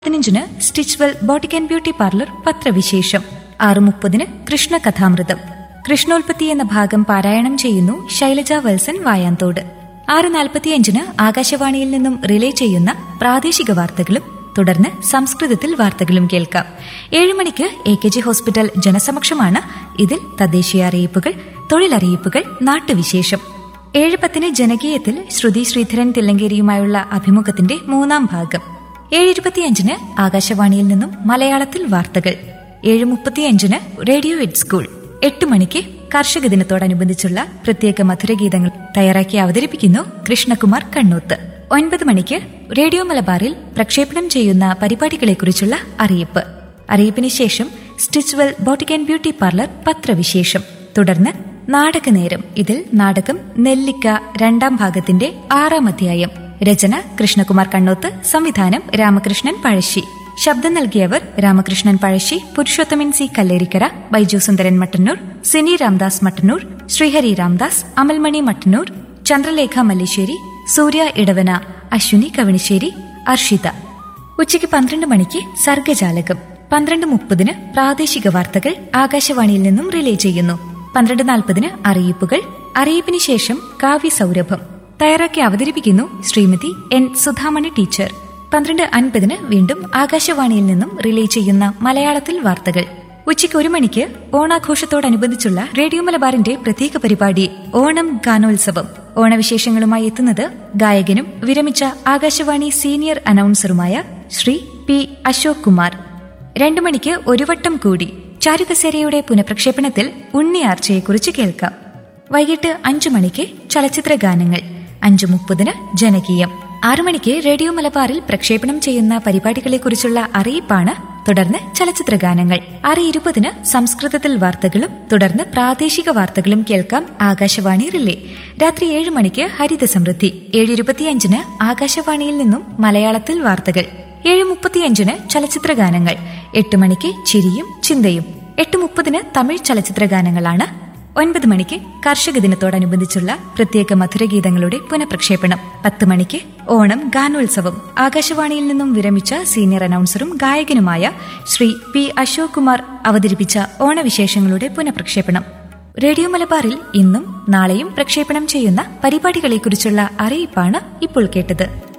പതിനഞ്ചിന് Stitchwell boutique and beauty parlour പത്രവിശേഷം ആറ് മുപ്പതിന് കൃഷ്ണ കഥാമൃതം കൃഷ്ണോൽപത്തി എന്ന ഭാഗം പാരായണം ചെയ്യുന്നു ശൈലജ വത്സൻ വായാന്തോട് ആറ് നാൽപ്പത്തിയഞ്ചിന് ആകാശവാണിയിൽ നിന്നും റിലേ ചെയ്യുന്ന പ്രാദേശിക വാർത്തകളും തുടർന്ന് സംസ്കൃതത്തിൽ വാർത്തകളും കേൾക്കാം ഏഴ് മണിക്ക് എ കെ ജി ഹോസ്പിറ്റൽ ജനസമക്ഷമാണ് ഇതിൽ തദ്ദേശീയ അറിയിപ്പുകൾ തൊഴിലറിയിപ്പുകൾ നാട്ടുവിശേഷം ഏഴ് പത്തിന് ജനകീയത്തിൽ ശ്രുതി ശ്രീധരൻ തില്ലങ്കേരിയുമായുള്ള അഭിമുഖത്തിന്റെ മൂന്നാം ഭാഗം ഏഴ് ഇരുപത്തിയഞ്ചിന് ആകാശവാണിയിൽ നിന്നും മലയാളത്തിൽ വാർത്തകൾ ഏഴ് മുപ്പത്തിയഞ്ചിന് റേഡിയോ എഡ് സ്കൂൾ എട്ട് മണിക്ക് കർഷക ദിനത്തോടനുബന്ധിച്ചുള്ള പ്രത്യേക മധുരഗീതങ്ങൾ തയ്യാറാക്കി അവതരിപ്പിക്കുന്നു കൃഷ്ണകുമാർ കണ്ണൂത്ത് ഒൻപത് മണിക്ക് റേഡിയോ മലബാറിൽ പ്രക്ഷേപണം ചെയ്യുന്ന പരിപാടികളെക്കുറിച്ചുള്ള അറിയിപ്പ് അറിയിപ്പിന് ശേഷം Stitchwell boutique and beauty parlour പത്രവിശേഷം തുടർന്ന് നാടകനേരം ഇതിൽ നാടകം നെല്ലിക്ക രണ്ടാം ഭാഗത്തിന്റെ ആറാം അധ്യായം രചന കൃഷ്ണകുമാർ കണ്ണോത്ത് സംവിധാനം രാമകൃഷ്ണൻ പഴശ്ശി ശബ്ദം നൽകിയവർ രാമകൃഷ്ണൻ പഴശ്ശി പുരുഷോത്തമൻ സി കല്ലേരിക്കര ബൈജു സുന്ദരൻ മട്ടന്നൂർ സിനി രാംദാസ് മട്ടന്നൂർ ശ്രീഹരി രാംദാസ് അമൽമണി മട്ടന്നൂർ ചന്ദ്രലേഖ മല്ലേശ്ശേരി സൂര്യ ഇടവന അശ്വിനി കവണിശ്ശേരി അർഷിത ഉച്ചയ്ക്ക് പന്ത്രണ്ട് മണിക്ക് സർഗജാലകം പന്ത്രണ്ട് മുപ്പതിന് പ്രാദേശിക വാർത്തകൾ ആകാശവാണിയിൽ നിന്നും റിലേ ചെയ്യുന്നു പന്ത്രണ്ട് നാൽപ്പതിന് അറിയിപ്പുകൾ അറിയിപ്പിന് ശേഷം കാവ്യ സൗരഭം തയ്യാറാക്കി അവതരിപ്പിക്കുന്നു ശ്രീമതി എൻ സുധാമണി ടീച്ചർ പന്ത്രണ്ട് അൻപതിന് വീണ്ടും ആകാശവാണിയിൽ നിന്നും റിലേ ചെയ്യുന്ന മലയാളത്തിൽ വാർത്തകൾ ഉച്ചയ്ക്ക് ഒരു മണിക്ക് ഓണാഘോഷത്തോടനുബന്ധിച്ചുള്ള റേഡിയോ മലബാറിന്റെ പ്രത്യേക പരിപാടി ഓണം ഗാനോത്സവം ഓണവിശേഷങ്ങളുമായി എത്തുന്നത് ഗായകനും വിരമിച്ച ആകാശവാണി സീനിയർ അനൗൺസറുമായ ശ്രീ പി അശോക് കുമാർ രണ്ടു മണിക്ക് ഒരു വട്ടം കൂടി ചാരുകസേരയുടെ പുനഃപ്രക്ഷേപണത്തിൽ ഉണ്ണിയാർച്ചയെക്കുറിച്ച് കേൾക്കാം വൈകിട്ട് അഞ്ചു മണിക്ക് ചലച്ചിത്ര ഗാനങ്ങൾ അഞ്ചു മുപ്പതിന് ജനകീയം ആറു മണിക്ക് റേഡിയോ മലബാറിൽ പ്രക്ഷേപണം ചെയ്യുന്ന പരിപാടികളെക്കുറിച്ചുള്ള അറിയിപ്പാണ് തുടർന്ന് ചലച്ചിത്ര ഗാനങ്ങൾ ആറ് ഇരുപതിന് സംസ്കൃതത്തിൽ വാർത്തകളും തുടർന്ന് പ്രാദേശിക വാർത്തകളും കേൾക്കാം ആകാശവാണി റിലേ രാത്രി ഏഴ് മണിക്ക് ഹരിത സമൃദ്ധി ഏഴ് ഇരുപത്തിയഞ്ചിന് ആകാശവാണിയിൽ നിന്നും മലയാളത്തിൽ വാർത്തകൾ ഏഴ് മുപ്പത്തിയഞ്ചിന് ചലച്ചിത്ര ഗാനങ്ങൾ എട്ട് മണിക്ക് ചിരിയും ചിന്തയും എട്ട് മുപ്പതിന് തമിഴ് ചലച്ചിത്ര ഗാനങ്ങളാണ് ഒൻപത് മണിക്ക് കർഷക ദിനത്തോടനുബന്ധിച്ചുള്ള പ്രത്യേക മധുരഗീതങ്ങളുടെ പുനഃപ്രക്ഷേപണം പത്ത് മണിക്ക് ഓണം ഗാനോത്സവം ആകാശവാണിയിൽ നിന്നും വിരമിച്ച സീനിയർ അനൗൺസറും ഗായകനുമായ ശ്രീ പി അശോക് കുമാർ അവതരിപ്പിച്ച ഓണവിശേഷങ്ങളുടെ പുനഃപ്രക്ഷേപണം റേഡിയോ മലബാറിൽ ഇന്നും നാളെയും പ്രക്ഷേപണം ചെയ്യുന്ന പരിപാടികളെക്കുറിച്ചുള്ള അറിയിപ്പാണ് ഇപ്പോൾ കേട്ടത്